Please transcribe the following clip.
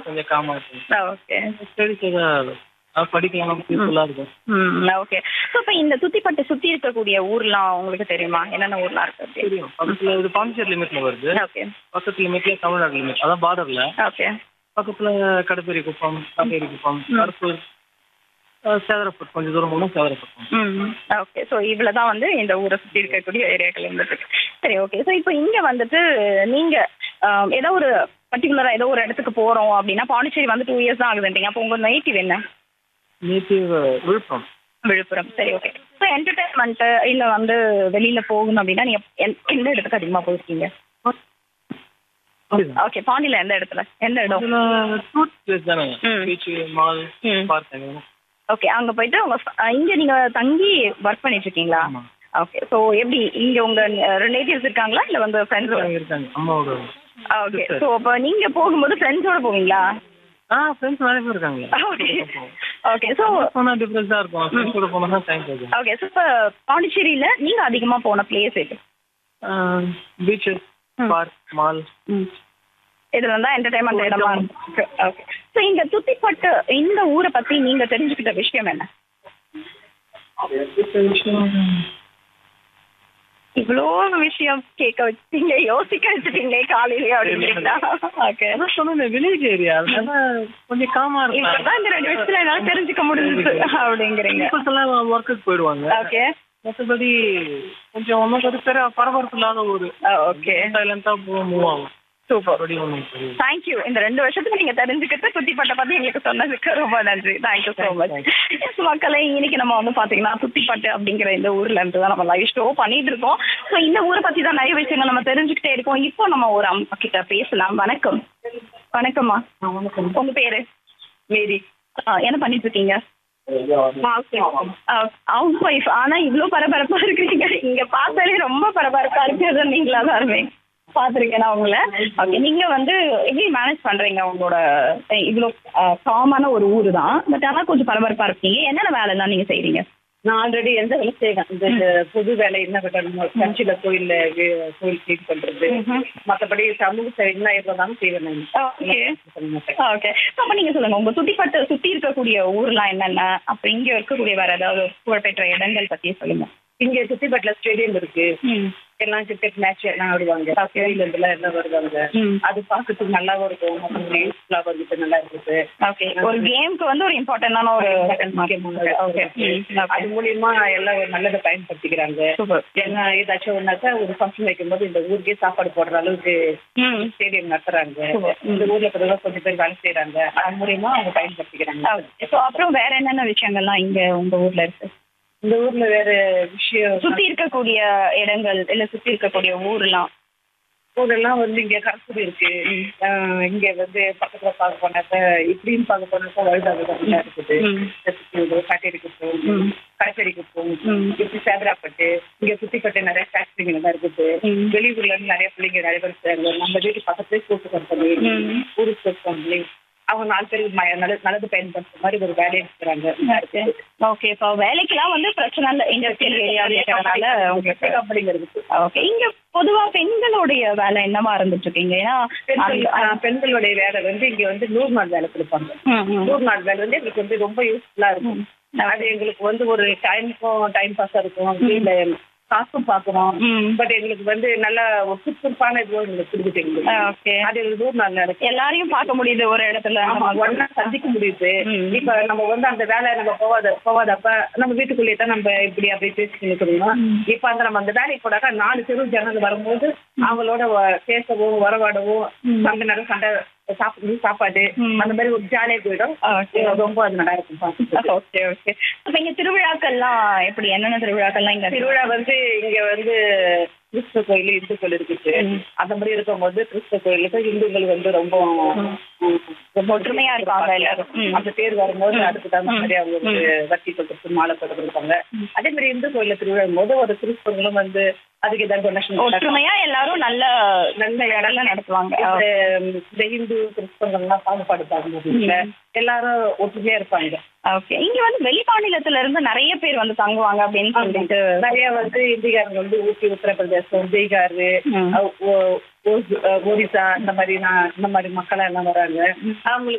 கொஞ்சம் காமா இருக்கும் okay studies ஏதாவது படிக்கலாம் யூஸ்ஃபுல்லா இருக்கும் ம் ஓகே ஸோ இப்போ இந்த துத்திப்பட்டு சுற்றி இருக்கக்கூடிய ஊர்லாம் உங்களுக்கு தெரியுமா என்னென்ன ஊர்லாம் இருக்கு அப்படி தெரியும் பக்கத்துல இது பாண்டிச்சேரி லிமிட்ல வருது ஓகே பக்கத்து லிமிட்ல தமிழ்நாடு லிமிட் அதான் பார்டர்ல ஓகே பக்கத்துல கடப்பேரி குப்பம் காவேரி குப்பம் கருப்பூர் அஹ் சேதரப்பட் கொஞ்சம் தூரம் போனா சேதரப்பட்டம் ம் ஓகே ஸோ இவ்வளோ தான் வந்து இந்த ஊரை சுற்றி இருக்கக்கூடிய ஏரியாக்கள் இருந்துட்டு இருக்கு. சரி ஓகே ஸோ இப்போ இங்கே வந்துட்டு நீங்கள் ஏதோ ஒரு பர்டிகுலராக ஏதோ ஒரு இடத்துக்கு போகிறோம் அப்படின்னா பாண்டிச்சேரி வந்து டூ இயர்ஸ் தான் ஆகுதுன்றீங்க அப்போ உங்கள் நேட்டிவ் என்ன நேட்டிவ் விழுப்புரம் விழுப்புரம் சரி ஓகே ஸோ என்டர்டைன்மெண்ட்டு இல்லை வந்து வெளியில் போகணும் அப்படின்னா நீங்கள் எந்த இடத்துக்கு அதிகமாக போயிருக்கீங்க அப்படிதான். ஓகே பாண்டியில் எந்த இடத்துல எந்த இடம் இதுல டூரிஸ்ட் பிளேஸ் தானே ம். பீச் மால் ம். பார்க் ஓகே அங்கே போயிட்டு உங்க அஹ், இங்க நீங்க தங்கி ஒர்க் பண்ணிட்டு இருக்கீங்களா ஆமா ஓகே ஸோ எப்படி இங்க உங்க ரிலேட்டிவ்ஸ் இருக்காங்களா இல்ல வந்து ஃப்ரெண்ட்ஸோட அங்க இருக்காங்க அம்மாவோட ஓகே ஸோ அப்போ நீங்க போகும்போது ஃப்ரெண்ட்ஸோட போவீங்களா ஆ ஃப்ரெண்ட்ஸ் நிறைய பேர் இருக்காங்க ஓகே ஓகே ஸோ போனா டிஃபரன்ஸா இருக்கும் ஃப்ரெண்ட்ஸ் கூட போனா தான் டைம் போகும் ஓகே ஸோ இப்போ பாண்டிச்சேரியில நீங்க அதிகமா போன பிளேஸ் எது பீச்சஸ் பார்க் மால் ம் இதுல தான் என்டர்டைன்மெண்ட் இடமா இருக்கு ஓகே ஸோ இங்க துத்திப்பட்டு இந்த ஊரை பத்தி நீங்க தெரிஞ்சுக்கிட்ட விஷயம் என்ன இவ்வளோ விஷயம் கேட்க வச்சிட்டீங்க யோசிக்க வச்சுட்டீங்களே காலையிலேயே அப்படிங்கிறீங்களா ஓகே அதான் சொன்னேன் வில்லேஜ் ஏரியா அதனால கொஞ்சம் காமா இருக்கும் இப்பதான் இந்த ரெண்டு விஷயத்துல என்னால தெரிஞ்சுக்க முடிஞ்சுது அப்படிங்கிறீங்க பீப்புள்ஸ் எல்லாம் ஒர்க்குக்கு போயிடுவாங்க ஓகே மற்றபடி கொஞ்சம் ஒன்றும் ஒரு பெரிய பரபரப்பு இல்லாத ஒரு ஓகே சைலண்டா மூவ் ஆகும் சூப்பர் அப்படி ஒன்றும் தெரியும் தேங்க்யூ இந்த ரெண்டு வருஷத்துக்கு நீங்க தெரிஞ்சுக்கிட்டு சுத்திப்பட்ட பத்தி எங்களுக்கு சொன்னதுக்கு ரொம்ப நன்றி தேங்க்யூ ஸோ மச் எஸ் மக்களே இன்னைக்கு நம்ம வந்து பாத்தீங்கன்னா சுத்திப்பட்டு அப்படிங்கிற இந்த ஊர்ல இருந்து தான் நம்ம லைவ் ஷோ பண்ணிட்டு இருக்கோம் ஸோ இந்த ஊரை பத்தி தான் நிறைய விஷயங்கள் நம்ம தெரிஞ்சுக்கிட்டே இருக்கோம் இப்போ நம்ம ஒரு அம்மா கிட்ட பேசலாம் வணக்கம் வணக்கம்மா வணக்கம் உங்க பேரு மேரி ஆ, என்ன பண்ணிட்டு இருக்கீங்க ஹவுஸ் ஒய்ஃப் ஆனா இவ்ளோ பரபரப்பா இருக்கீங்க இங்க பார்த்தாலே ரொம்ப பரபரப்பா இருக்கு நீங்களா தான் பாத்திருக்கேன் நான் உங்களை ஓகே நீங்க வந்து எப்படி மேனேஜ் பண்றீங்க உங்களோட அஹ், இவ்ளோ காமான ஒரு ஊரு தான் பட் ஆனா கொஞ்சம் பரபரப்பா இருக்கீங்க என்னென்ன வேலை எல்லாம் நீங்க செய்றீங்க நான் ஆல்ரெடி எந்த வேலை செய்யறேன் இந்த இந்த பொது வேலை என்ன கட்டணுமோ கட்சியில கோயில்ல வே- கோயில் க்ளீன் பண்றது மத்தபடி சமூக சேவை என்ன இருந்தாலும் செய்வேன் நான் ஓகே பண்ண மாட்டேன். ஓகே அப்ப நீங்க சொல்லுங்க உங்க சுத்திப்பட்டு சுத்தி இருக்கக்கூடிய ஊர்லாம் என்னென்ன அப்ப இங்க இருக்கக்கூடிய வேற ஏதாவது புகழ்பெற்ற இடங்கள் பத்தி சொல்லுங்க இங்க சுத்திப்பட்டுல ஸ்டேடியம் இருக்கு ம் எல்லாம் கிரிக்கெட் மேட்ச் எல்லாம் ஆடுவாங்க கோயில்ல இருந்து எல்லாம் எல்லாம் வருவாங்க ம் அது பாக்கிறதுக்கு நல்லாவும் இருக்கும் மத்தபடி யூஸ்ஃபுல்லா வந்துட்டு நல்லா இருக்குது ஓகே ஒரு கேம்க்கு வந்து ஒரு இம்பார்ட்டன்டான ஒரு முக்கியமானது. ஓகே அது மூலியமா எல்லாம் ஒரு நல்லதை பயன்படுத்திக்கிறாங்க சூப்பர் ஏன்னா ஏதாச்சும் ஒன்னாக்கா ஒரு ஃபங்க்ஷன் வைக்கும்போது இந்த ஊருக்கே சாப்பாடு போடுற அளவுக்கு ம் ஸ்டேடியம் நடத்துறாங்க Super. இந்த ஊர்ல இருக்கிறவங்க கொஞ்சம் பேர் வேலை செய்யறாங்க அது மூலியமா அவங்க பயன்படுத்திக்கிறாங்க ஸோ அப்புறம் வேற என்னென்ன விஷயங்கள்லாம் இங்க உங்க ஊர்ல இருக்கு இந்த ஊர்ல வேற விஷயம் சுத்தி இருக்கக்கூடிய இடங்கள் இல்ல சுத்தி இருக்கக்கூடிய ஊர்லாம் ஊரெல்லாம் வந்து இங்க கரசூர் இருக்கு ஆஹ் இங்க வந்து பக்கத்துல பார்க்க போனாக்க இப்படின்னு பார்க்க போனாக்கா வழுதாங்க இருக்குது ம். காட்டேரி குப்பம் கடைச்சேரி குப்பம் ம். இப்படி சேதராப்பட்டு இங்க சுத்திப்பட்டு நிறைய ஃபேக்டரிங்க தான் இருக்குது ம். வெளியூர்ல இருந்து நிறைய பிள்ளைங்க நிறைய பேர் இருக்காங்க நம்ம வீட்டு பக்கத்துலேயே கூட்டு கம்பெனி ம். ஊருக்கு கம்பெனி அவங்க நாலு பேர் ம- நல்லது நல்லது பயன்படுத்துற மாதிரி ஒரு வேலையை இருக்கிறாங்க ஓகே இப்போ வேலைக்கெல்லாம் வந்து பிரச்சனை இல்லை இண்டஸ்ட்ரியல் ஏரியா இருக்கிறதுனால உங்களுக்கு கம்பெனிங்க இருக்குது ஓகே இங்க பொதுவா பெண்களுடைய வேலை என்னவா இருந்துட்டு இருக்கீங்க ஏன்னா பெண்கள் அந்த- ஆஹ் பெண்களுடைய வேலை வந்து இங்க வந்து நூறு நாள் வேலை கொடுப்பாங்க ம், ம். நூறு நாள் வேலை வந்து எங்களுக்கு வந்து ரொம்ப யூஸ்ஃபுல்லா இருக்கும் அது எங்களுக்கு வந்து ஒரு டைமுக்கும் டைம் பாஸா இருக்கும் இல்ல காசும் பார்க்கணும் ம். பட் எங்களுக்கு வந்து நல்ல ஒரு சுறுசுறுப்பான இதுவும் எங்களுக்கு கொடுக்குது எங்களுக்கு ஓகே அது எங்களுக்கு நூறு நாள் நடக்கும் எல்லாரையும் பார்க்க முடியுது ஒரு இடத்துல ஆமா ஒன்னா சந்திக்க முடியுது ம். இப்ப நம்ம வந்து அந்த வேலை நம்ம போவாத போவாதப்ப நம்ம வீட்டுக்குள்ளேயே தான் நம்ம இப்படி அப்படி பேசிட்டு இருக்கணும் இப்ப அந்த நம்ம அந்த வேலைக்கு போனாக்கா நாலு தெரு ஜனங்க வரும்போது அவங்களோட வ- பேசவும் உறவாடவும் அந்த நேரம் சண்டை சாப்பிடு சாப்பாடு ம். அந்த மாதிரி ஒரு ஜாலியா போயிடும் ஓகே ரொம்ப அது நல்லா இருக்கும் பார்க்கறதுக்கு. ஓகே ஓகே அப்ப இங்க திருவிழாக்கள்லாம் எப்படி என்னென்ன திருவிழாக்கள்லாம் இங்க திருவிழா வந்து இங்க வந்து கிறிஸ்துவ கோயில் இந்து கோயில் இருக்குது அந்த மாதிரி இருக்கும்போது கிறிஸ்துவ கோயிலுக்கு இந்துக்கள் வந்து ரொம்ப ம், ரொம்ப ஒற்றுமையா இருப்பாங்க எல்லாரும். ம். அந்த பேர் வரும்போது அதுக்கு தகுந்த மாதிரி அவங்க வந்து வட்டி கொடுத்து மாலை போட்டு கொடுப்பாங்க அதே மாதிரி இந்து கோயில்ல திருவிழா போது ஒரு கிறிஸ்தவங்களும் வந்து அதுக்கு ஏதாவது டொனேஷன் ஒற்றுமையா எல்லாரும் நல்ல நல்ல இடம்ல நடத்துவாங்க இந்த இந்த இந்து கிறிஸ்தவங்கள்லாம் பாகுபாடு பார்க்கும்போது எல்லாரும் ஒற்றுமையா இருப்பாங்க ஓகே இங்க வந்து வெளி மாநிலத்துல இருந்து நிறைய பேர் வந்து தங்குவாங்க அப்படின்னு சொல்லிட்டு நிறைய வந்து இந்திக்காரங்க வந்து ஊட்டி உத்தரப்பிரதேசம் பீகார் ம். ஒ- ஒ- ஒரிசா இந்த மாதிரி நான் இந்த மாதிரி மக்கள் எல்லாம் வராங்க அவங்களுக்கு